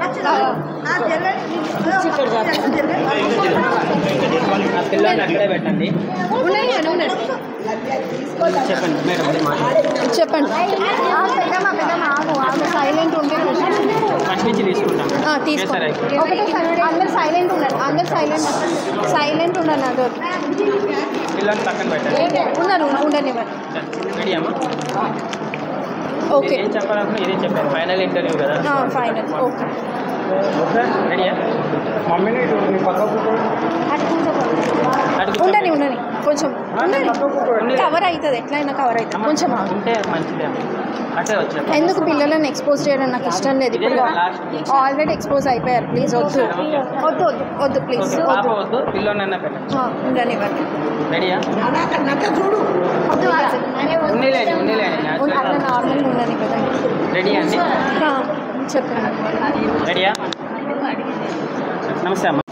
ఆ పిల్లల్ని అక్కడే పెట్టండి ఉండండి ఉండండి చెప్పండి మేడం అది మాట్లాడండి చెప్పండి ఆ, పెద్దమ్మ పెద్దమ్మ ఆగు ఆగు సైలెంట్ ఉంటే ఫస్ట్ నుంచి తీసుకుంటాం ఆ, తీసుకో చేస్తారా ఇప్పుడు? ఒకటే సైలెంట్ అందరు సైలెంట్ ఉండండి అందరు సైలెంట్ సైలెంట్ ఉండండి అందరు పిల్లల్ని పక్కన పెట్టండి ఉన్నారు ఉండనివ్వండి రెడీ అమ్మా ఓకే ఏం చెప్పాలనుకున్నా ఇదే చెప్పాను ఫైనల్ ఇంటర్వ్యూ కదా ఫైనల్ ఓకే రెడీయా మమ్మీని ఇటు నీ పక్క కూర్చో. అటు ఉండని ఉండని కొంచెం ఉండని ఉండండి. కవర్ అవుతుంది ఎట్లయినా కవర్ అవుతుంది కొంచెం ఆగు. ఉంటే మంచిదే అమ్మా అటే వచ్చాను ఎందుకు పిల్లలను ఎక్స్పోజ్ చేయడం నాకు ఇష్టం లేదు ఇదే ఇప్పుడు లాస్ట్ ఆల్రెడీ ఎక్స్పోజ్ అయిపోయారు ప్లీజ్ వద్దు వద్దు వద్దు వద్దు ప్లీజ్ ఓకే పాప వద్దు వద్దు పిల్లోనన్నా పెట్టండి ఆ, ఉండనివ్వండి రెడీయా వద్దు ఉన్నీలేండి ఉన్నీలేండి అట్లా నార్మల్గా ఉండని కదా రెడీ అండి చెప్పండి రెడీయా నమస్తే అమ్మ